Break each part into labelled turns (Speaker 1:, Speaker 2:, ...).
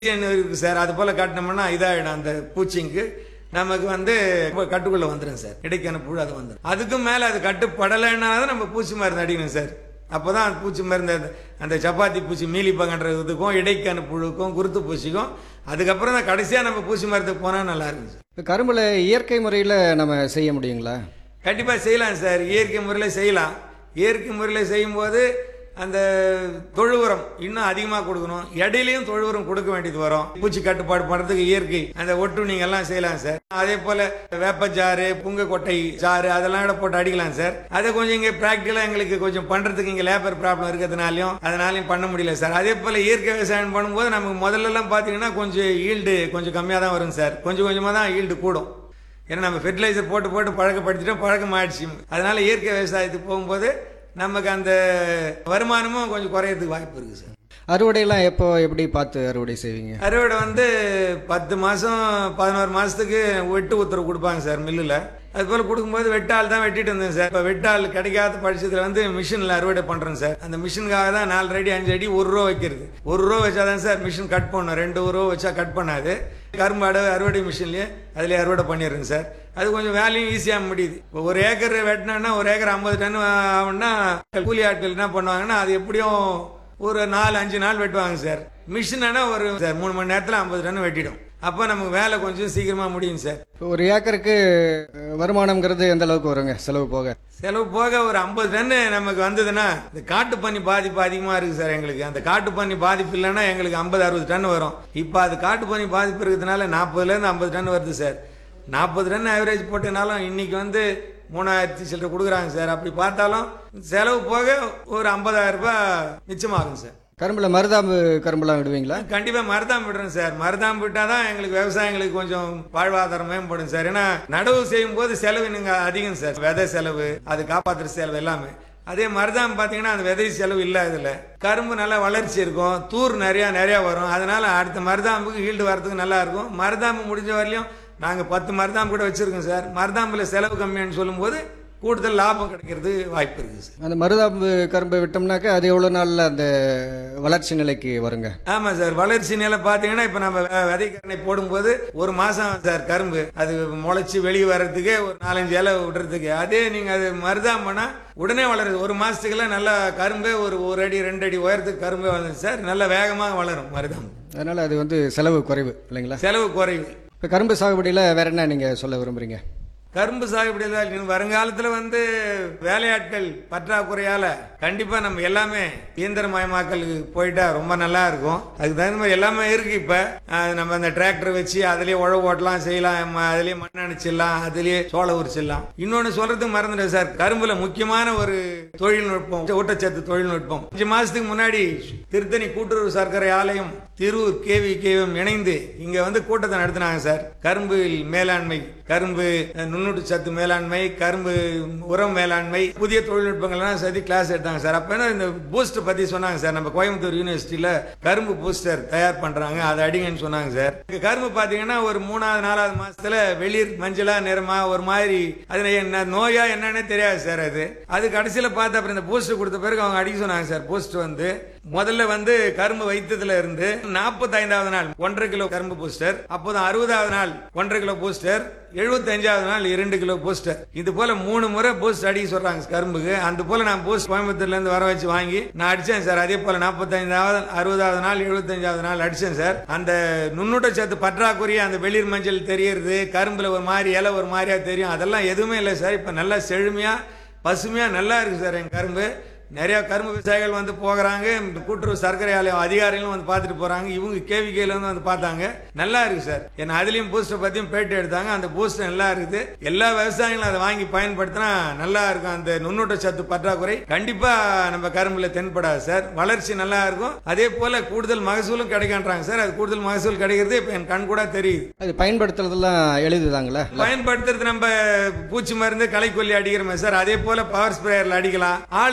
Speaker 1: இருக்கு சார் அது போல காட்டினோம்னா இதாயிடும் அந்த பூச்சிங்க்கு நமக்கு வந்து இப்ப கட்டுக்குள்ள வந்துடும் சார் இடைக்கான புழு அது வந்துடும் அதுக்கும் மேல அது கட்டுப்படலைன்னா தான் நம்ம பூச்சி மருந்து அடிக்கணும் சார் அப்பதான் அந்த பூச்சி மருந்து அந்த- அந்த சப்பாத்தி பூச்சி மீலிப்பங்கன்ற இதுக்கும் இடைக்கான புழுக்கும் குருத்து பூச்சிக்கும் அதுக்கப்புறம் தான் கடைசியா நம்ம பூச்சி மரத்துக்கு போனா நல்லா இருக்கும் சார்
Speaker 2: இப்போ கரும்புல இயற்கை முறையில் நம்ம செய்ய முடியுங்களா
Speaker 1: கண்டிப்பா செய்யலாம் சார் இயற்கை முறையில் செய்யலாம் இயற்கை முறையில் செய்யும்போது அந்த தொழு உரம் இன்னும் அதிகமாக கொடுக்கணும் இடையிலையும் தொழு உரம் கொடுக்க வேண்டியது வரும் பூச்சி கட்டுப்பாடு பண்றதுக்கு இயற்கை அந்த ஒட்டு நீங்க எல்லாம் செய்யலாம் சார் அதே போல வேப்பச்சாறு புங்க கொட்டை சாறு அதெல்லாம் கூட போட்டு அடிக்கலாம் சார் அதை கொஞ்சம் இங்க பிராக்டிகலா எங்களுக்கு கொஞ்சம் பண்றதுக்கு இங்க லேபர் ப்ராப்ளம் இருக்கிறதுனாலையும் அதனாலையும் பண்ண முடியல சார் அதே போல இயற்கை விவசாயம் பண்ணும்போது நமக்கு முதல்ல எல்லாம் பாத்தீங்கன்னா கொஞ்சம் ஈல்டு கொஞ்சம் கம்மியாக தான் வரும் சார் கொஞ்சம் கொஞ்சமாக தான் ஈல்டு கூடும் ஏன்னா நம்ம ஃபெர்டிலைசர் போட்டு போட்டு பழக்கப்படுத்திட்டோம் பழக்கம் ஆயிடுச்சு அதனால இயற்கை விவசாயத்துக்கு போகும்போது நமக்கு அந்த வருமானமும் கொஞ்சம் குறையறதுக்கு வாய்ப்பு இருக்கு சார்
Speaker 2: அறுவடையெல்லாம் எப்போ எப்படி பார்த்து அறுவடை செய்வீங்க
Speaker 1: அறுவடை வந்து பத்து மாசம் பதினோரு மாசத்துக்கு வெட்டு உத்தரவு கொடுப்பாங்க சார் மில்லுல அது போல கொடுக்கும்போது வெட்டால் தான் வெட்டிட்டு இருந்தேன் சார் இப்போ வெட்டால் கிடைக்காத பட்சத்தில் வந்து மிஷினில் அறுவடை பண்ணுறேன் சார் அந்த மிஷினுக்காக தான் நாலு அடி அஞ்சு அடி ஒரு ரூபா வைக்கிறது ஒரு ரூபா வச்சா தான் சார் மிஷின் கட் பண்ணும் ரெண்டு ரூபா வச்சா கட் பண்ணாது கரும்பு அடை அறுவடை மிஷின்லேயே அதிலே அறுவடை பண்ணிடுறேங்க சார் அது கொஞ்சம் வேலையும் ஈஸியாக முடியுது இப்போ ஒரு ஏக்கர் வெட்டினோன்னா ஒரு ஏக்கர் ஐம்பது டன் ஆகும்னா கூலி ஆட்கள் என்ன பண்ணுவாங்கன்னா அது எப்படியும் ஒரு நாலு அஞ்சு நாள் வெட்டுவாங்க சார் மிஷினா ஒரு சார் மூணு மணி நேரத்தில் ஐம்பது டன் வெட்டிடும் அப்போ நமக்கு வேலை கொஞ்சம் சீக்கிரமா முடியும் சார்
Speaker 2: இப்போ ஒரு ஏக்கருக்கு அஹ், வருமானம்ங்கிறது எந்த அளவுக்கு வருங்க செலவு போக
Speaker 1: செலவு போக ஒரு ஐம்பது டன் நமக்கு வந்ததுன்னா இந்த காட்டு பன்னி பாதிப்பு அதிகமாக இருக்கு சார் எங்களுக்கு அந்த காட்டு பன்னி பாதிப்பு இல்லைன்னா எங்களுக்கு ஐம்பது அறுபது டன் வரும் இப்போ அது காட்டு பன்னி பாதிப்பு இருக்கிறதுனால நாற்பதுலேருந்து ஐம்பது டன் வருது சார் நாற்பது டன் ஆவரேஜ் போட்டனாலும் இன்னைக்கு வந்து மூணாயிரத்தி சில்லரை கொடுக்குறாங்க சார் அப்படி பார்த்தாலும் செலவு போக ஒரு ஐம்பதாயிரம் ரூபாய் மிச்சமாகும் சார்
Speaker 2: கரும்புல மருதாம்பு கரும்புலாம் விடுவீங்களா
Speaker 1: கண்டிப்பா மருதாம் விடுறோம் சார் மருதாம் விட்டாதான் எங்களுக்கு விவசாயிகளுக்கு கொஞ்சம் வாழ்வாதாரம் மேம்படும் சார் ஏன்னா நடவு செய்யும் போது செலவு நீங்க அதிகம் சார் விதை செலவு அது காப்பாத்துற செலவு எல்லாமே அதே மருதாம் பாத்தீங்கன்னா அந்த விதை செலவு இல்ல இதுல கரும்பு நல்லா வளர்ச்சி இருக்கும் தூர் நிறைய நிறைய வரும் அதனால அடுத்த மருதாம்புக்கு ஈல்டு வரதுக்கு நல்லா இருக்கும் மருதாம்பு முடிஞ்ச வரையிலும் நாங்க பத்து மருதாம்பு கூட வச்சிருக்கோம் சார் மருதாம்புல செலவு கம்மியான்னு சொல்லும்போது கூடுதல் லாபம் கிடைக்கிறது வாய்ப்பு இருக்கு சார்
Speaker 2: அந்த மருதாம்பு கரும்பை விட்டோம்னாக்கா அது எவ்வளோ நாளில் அந்த வளர்ச்சி நிலைக்கு வருங்க
Speaker 1: ஆமா சார் வளர்ச்சி நிலை பாத்தீங்கன்னா இப்ப நம்ம வெ- விதைக்கரணை போடும்போது ஒரு மாசம் சார் கரும்பு அது முளைச்சு வெளியே வர்றதுக்கு ஒரு நாலஞ்சு இலை விடுறதுக்கு அதே நீங்க அது மருதாம் பண்ணா உடனே வளருது ஒரு மாசத்துக்குலாம் நல்லா கரும்பே ஒரு ஒரு அடி ரெண்டு அடி உயரத்துக்கு கரும்பே வந்துச்சு சார் நல்ல வேகமாக வளரும் மருதாம்
Speaker 2: அதனால் அது வந்து செலவு குறைவு இல்லைங்களா
Speaker 1: செலவு குறைவு
Speaker 2: இப்போ கரும்பு சாகுபடியில் வேற என்ன நீங்கள் சொல்ல விரும்புறீங்க
Speaker 1: கரும்பு சாகுபடியில் வருங்காலத்துல வந்து வேலையாட்கள் பற்றாக்குறையால கண்டிப்பா நம்ம எல்லாமே இயந்திரமயமாக்கலுக்கு போயிட்டா ரொம்ப நல்லா இருக்கும் அதுக்கு தகுந்த மாதிரி எல்லாமே இருக்கு இப்ப அஹ் நம்ம அந்த டிராக்டர் வச்சு அதுலயே உழவு ஓட்டலாம் செய்யலாம் ம- அதுலயே மண் அணைச்சிடலாம் அதுலயே சோளம் உரிச்சிடலாம் இன்னொன்னு சொல்றதுக்கு மறந்துட்டேன் சார் கரும்புல முக்கியமான ஒரு தொழில்நுட்பம் ஊட்டச்சத்து தொழில்நுட்பம் அஞ்சு மாசத்துக்கு முன்னாடி திருத்தணி கூட்டுறவு சர்க்கரை ஆலயம் திருவூர் கேவி கேவியும் இணைந்து இங்க வந்து கூட்டத்தை நடத்தினாங்க சார் கரும்பு மேலாண்மை கரும்பு அஹ், நுண்ணூட்ட சத்து மேலாண்மை கரும்பு உரம் மேலாண்மை புதிய தொழில்நுட்பங்கள்லாம் சேர்த்து கிளாஸ் எடுத்தாங்க சார் அப்ப என்ன இந்த பூஸ்ட் பத்தி சொன்னாங்க சார் நம்ம கோயம்புத்தூர் யூனிவர்சிட்டியில கரும்பு பூஸ்டர் தயார் பண்றாங்க அதை அடிங்கன்னு சொன்னாங்க சார் இங்க கரும்பு பாத்தீங்கன்னா ஒரு மூணாவது நாலாவது மாசத்துல வெளிர் மஞ்சளா நிறமா ஒரு மாதிரி அது என்ன நோயா என்னன்னே தெரியாது சார் அது அது கடைசியில பார்த்து அப்புறம் இந்த பூஸ்ட் கொடுத்த பிறகு அவங்க அடிக்க சொன்னாங்க சார் பூஸ்ட் வந்து முதல்ல வந்து கரும்பு வைத்ததுல இருந்து நாற்பத்தி ஐந்தாவது நாள் ஒன்றரை கிலோ கரும்பு பூஸ்டர் அப்போதான் அறுபதாவது நாள் ஒன்றரை கிலோ பூஸ்டர் எழுபத்தி அஞ்சாவது நாள் இரண்டு கிலோ பூஸ்டர் இது போல மூணு முறை பூஸ்ட் அடிக்க சொல்றாங்க கரும்புக்கு அந்த போல நான் பூஸ்ட் கோயம்புத்தூர்ல இருந்து வர வச்சு வாங்கி நான் அடிச்சேன் சார் அதே போல நாற்பத்தி ஐந்தாவது அறுபதாவது நாள் எழுபத்தி அஞ்சாவது நாள் அடிச்சேன் சார் அந்த நுண்ணூட்ட சத்து பற்றாக்குறைய அந்த வெளிர் மஞ்சள் தெரியறது கரும்புல ஒரு மாதிரி இலை ஒரு மாதிரியா தெரியும் அதெல்லாம் எதுவுமே இல்லை சார் இப்ப நல்லா செழுமையா பசுமையா நல்லா இருக்கு சார் என் கரும்பு நிறைய கரும்பு விவசாயிகள் வந்து போகிறாங்க இந்த கூட்டுறவு சர்க்கரை ஆலயம் அதிகாரிகளும் வந்து பார்த்துட்டு போறாங்க இவங்க கேவிக்கையில வந்து வந்து பார்த்தாங்க நல்லா இருக்கு சார் ஏன்னா அதுலயும் பூஸ்டர் பத்தியும் பேட்டி எடுத்தாங்க அந்த பூஸ்டர் நல்லா இருக்குது எல்லா விவசாயிகளும் அதை வாங்கி பயன்படுத்தினா நல்லா இருக்கும் அந்த நுண்ணூட்ட சத்து பற்றாக்குறை கண்டிப்பா நம்ம கரும்புல தென்படாது சார் வளர்ச்சி நல்லா இருக்கும் அதே போல கூடுதல் மகசூலும் கிடைக்கின்றாங்க சார் அது கூடுதல் மகசூல் கிடைக்கிறது இப்ப என் கண் கூட தெரியுது
Speaker 2: அது பயன்படுத்துறதெல்லாம் எளிதுதாங்களா
Speaker 1: பயன்படுத்துறது நம்ம பூச்சி மருந்து களைக்கொல்லி அடிக்கிறோமே சார் அதே போல பவர் ஸ்ப்ரேயர்ல அடிக்கலாம் ஆள் இருந்ததுன்னா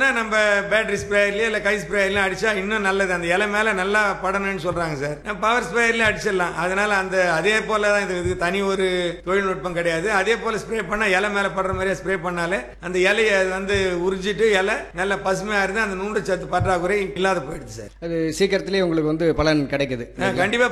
Speaker 1: நம்ம பேட்டரி ஸ்ப்ரேயர்லயே இல்ல கை ஸ்ப்ரேயர்லயும் அடிச்சா இன்னும் நல்லது அந்த இலை மேல நல்லா படணும்னு சொல்றாங்க சார் பவர் ஸ்ப்ரேயர்லயும் அடிச்சிடலாம் அதனால அந்த அதே போல தான் இது இதுக்கு தனி ஒரு தொழில்நுட்பம் கிடையாது அதே போல ஸ்ப்ரே பண்ணா இலை மேல படுற மாதிரியே ஸ்ப்ரே பண்ணாலே அந்த இலையை வந்து உறிஞ்சிட்டு இலை நல்ல பசுமையா இருந்து அந்த நூண்டு சத்து பற்றாக்குறை இல்லாத போயிடுது சார்
Speaker 2: அது சீக்கிரத்திலேயே உங்களுக்கு வந்து பலன் கிடைக்குது
Speaker 1: கண்டிப்பா